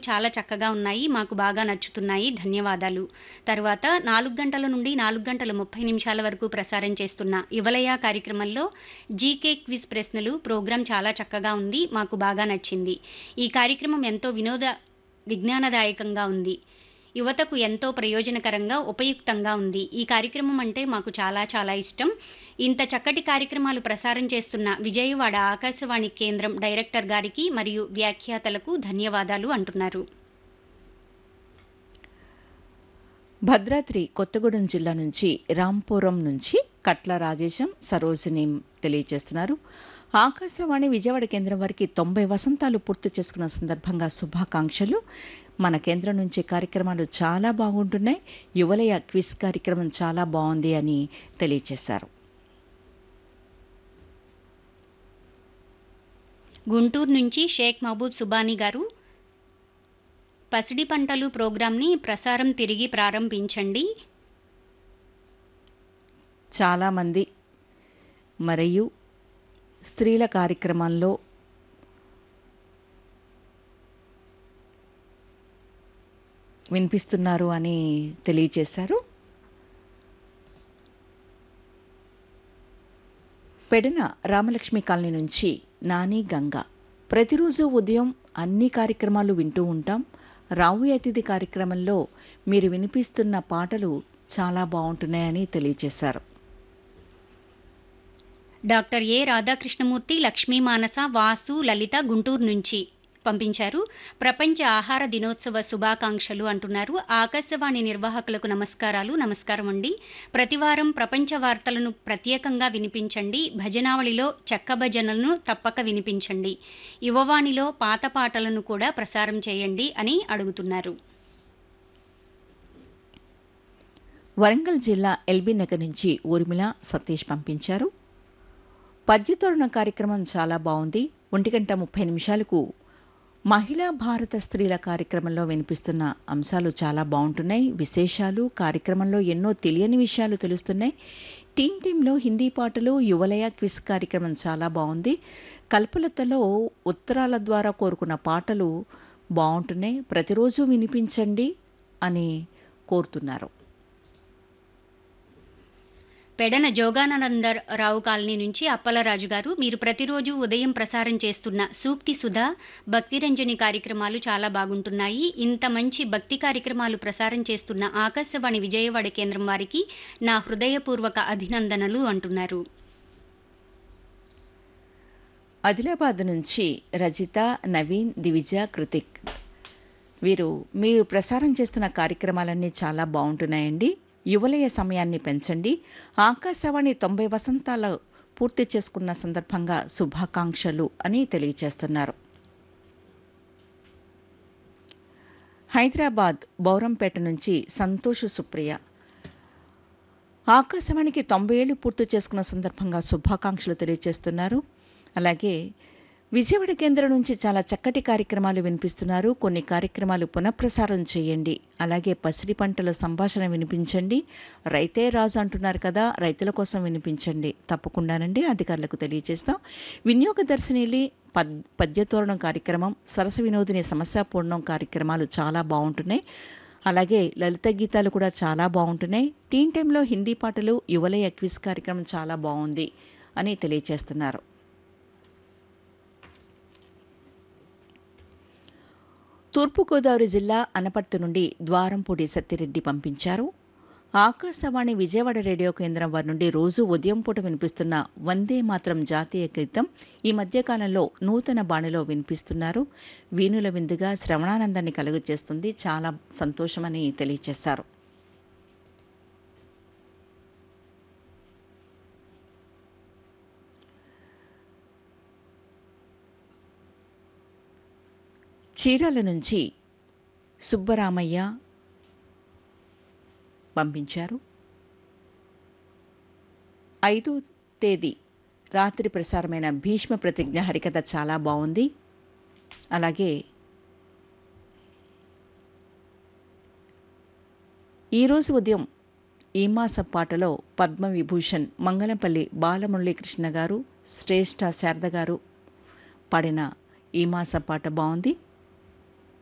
చాలా చక్కగా ఉన్నాయి మాకు బాగా నచ్చుతున్నాయి ధన్యవాదాలు తర్వాత నాలుగు గంటల నుండి నాలుగు గంటల ముప్పై నిమిషాల వరకు ప్రసారం చేస్తున్న యువలయ కార్యక్రమంలో జీకే క్విజ్ ప్రశ్నలు ప్రోగ్రాం చాలా చక్కగా ఉంది మాకు బాగా నచ్చింది ఈ కార్యక్రమం ఎంతో వినోద విజ్ఞానదాయకంగా ఉంది యువతకు ఎంతో ప్రయోజనకరంగా ఉపయుక్తంగా ఉంది ఈ కార్యక్రమం అంటే మాకు చాలా చాలా ఇష్టం ఇంత చక్కటి కార్యక్రమాలు ప్రసారం చేస్తున్న విజయవాడ ఆకాశవాణి కేంద్రం డైరెక్టర్ గారికి మరియు వ్యాఖ్యాతలకు ధన్యవాదాలు అంటున్నారు భద్రాద్రి కొత్తగూడెం జిల్లా నుంచి రాంపురం నుంచి కట్ల రాజేశం సరోజిని తెలియజేస్తున్నారు ఆకాశవాణి విజయవాడ కేంద్రం వారికి తొంభై వసంతాలు పూర్తి చేసుకున్న సందర్భంగా శుభాకాంక్షలు మన కేంద్రం నుంచి కార్యక్రమాలు చాలా బాగుంటున్నాయి యువలయ క్విజ్ కార్యక్రమం చాలా బాగుంది అని తెలియజేశారు గుంటూరు నుంచి షేక్ మహబూబ్ సుబానీ గారు పసిడి పంటలు ప్రోగ్రాంని ప్రసారం తిరిగి ప్రారంభించండి చాలామంది మరియు స్త్రీల కార్యక్రమంలో వినిపిస్తున్నారు అని తెలియజేశారు పెడన రామలక్ష్మి కాలనీ నుంచి నాని గంగ ప్రతిరోజు ఉదయం అన్ని కార్యక్రమాలు వింటూ ఉంటాం రావు అతిథి కార్యక్రమంలో మీరు వినిపిస్తున్న పాటలు చాలా బాగుంటున్నాయని తెలియజేశారు డాక్టర్ ఏ రాధాకృష్ణమూర్తి లక్ష్మీ మానస వాసు లలిత గుంటూరు నుంచి పంపించారు ప్రపంచ ఆహార దినోత్సవ శుభాకాంక్షలు అంటున్నారు ఆకాశవాణి నిర్వాహకులకు నమస్కారాలు నమస్కారం అండి ప్రతివారం ప్రపంచ వార్తలను ప్రత్యేకంగా వినిపించండి భజనావళిలో చెక్క భజనలను తప్పక వినిపించండి యువవాణిలో పాత పాటలను కూడా ప్రసారం చేయండి అని అడుగుతున్నారు వరంగల్ జిల్లా ఎల్బీ నగర్ నుంచి ఊర్మిళ సతీష్ పంపించారు పద్యతోరణ కార్యక్రమం చాలా బాగుంది ఒంటి గంట ముప్పై నిమిషాలకు మహిళా భారత స్త్రీల కార్యక్రమంలో వినిపిస్తున్న అంశాలు చాలా బాగుంటున్నాయి విశేషాలు కార్యక్రమంలో ఎన్నో తెలియని విషయాలు తెలుస్తున్నాయి టీమ్ టీంలో హిందీ పాటలు యువలయ క్విజ్ కార్యక్రమం చాలా బాగుంది కల్పలతలో ఉత్తరాల ద్వారా కోరుకున్న పాటలు బాగుంటున్నాయి ప్రతిరోజు వినిపించండి అని కోరుతున్నారు పెడన జోగానందర్ రావు కాలనీ నుంచి అప్పలరాజు గారు మీరు ప్రతిరోజు ఉదయం ప్రసారం చేస్తున్న సూక్తి సుధా భక్తిరంజని కార్యక్రమాలు చాలా బాగుంటున్నాయి ఇంత మంచి భక్తి కార్యక్రమాలు ప్రసారం చేస్తున్న ఆకాశవాణి విజయవాడ కేంద్రం వారికి నా హృదయపూర్వక అభినందనలు అంటున్నారు ఆదిలాబాద్ నుంచి రజిత నవీన్ దివిజ కృతిక్ వీరు మీరు ప్రసారం చేస్తున్న కార్యక్రమాలన్నీ చాలా బాగుంటున్నాయండి యువలయ సమయాన్ని పెంచండి ఆకాశవాణి తొంభై వసంతాల పూర్తి చేసుకున్న సందర్భంగా శుభాకాంక్షలు అని తెలియజేస్తున్నారు హైదరాబాద్ బౌరంపేట నుంచి సంతోష్ సుప్రియ ఆకాశవాణికి తొంభై ఏళ్లు పూర్తి చేసుకున్న సందర్భంగా శుభాకాంక్షలు తెలియజేస్తున్నారు అలాగే విజయవాడ కేంద్రం నుంచి చాలా చక్కటి కార్యక్రమాలు వినిపిస్తున్నారు కొన్ని కార్యక్రమాలు పునఃప్రసారం చేయండి అలాగే పసిడి పంటల సంభాషణ వినిపించండి రైతే రాజు అంటున్నారు కదా రైతుల కోసం వినిపించండి తప్పకుండానండి అధికారులకు తెలియజేస్తాం వినియోగ దర్శినిలి పద్ పద్యతోరణం కార్యక్రమం సరస వినోదిని సమస్యాపూర్ణం కార్యక్రమాలు చాలా బాగుంటున్నాయి అలాగే లలిత గీతాలు కూడా చాలా బాగుంటున్నాయి టీన్ టైంలో హిందీ పాటలు యువలయ క్విజ్ కార్యక్రమం చాలా బాగుంది అని తెలియజేస్తున్నారు తూర్పుగోదావరి జిల్లా అనపర్తి నుండి ద్వారంపూడి సత్యరెడ్డి పంపించారు ఆకాశవాణి విజయవాడ రేడియో కేంద్రం వారి నుండి రోజు ఉదయం పూట వినిపిస్తున్న వందే మాత్రం జాతీయ గీతం ఈ మధ్యకాలంలో నూతన బాణిలో వినిపిస్తున్నారు వీణుల విందుగా శ్రవణానందాన్ని కలుగజేస్తుంది చాలా సంతోషమని తెలియజేశారు చీరాల నుంచి సుబ్బరామయ్య పంపించారు ఐదో తేదీ రాత్రి ప్రసారమైన భీష్మ ప్రతిజ్ఞ హరికథ చాలా బాగుంది అలాగే ఈరోజు ఉదయం ఈ మాస పాటలో పద్మవిభూషణ్ మంగళంపల్లి బాలమురళీకృష్ణ గారు శ్రేష్ఠ శారద గారు పాడిన ఈ మాస పాట బాగుంది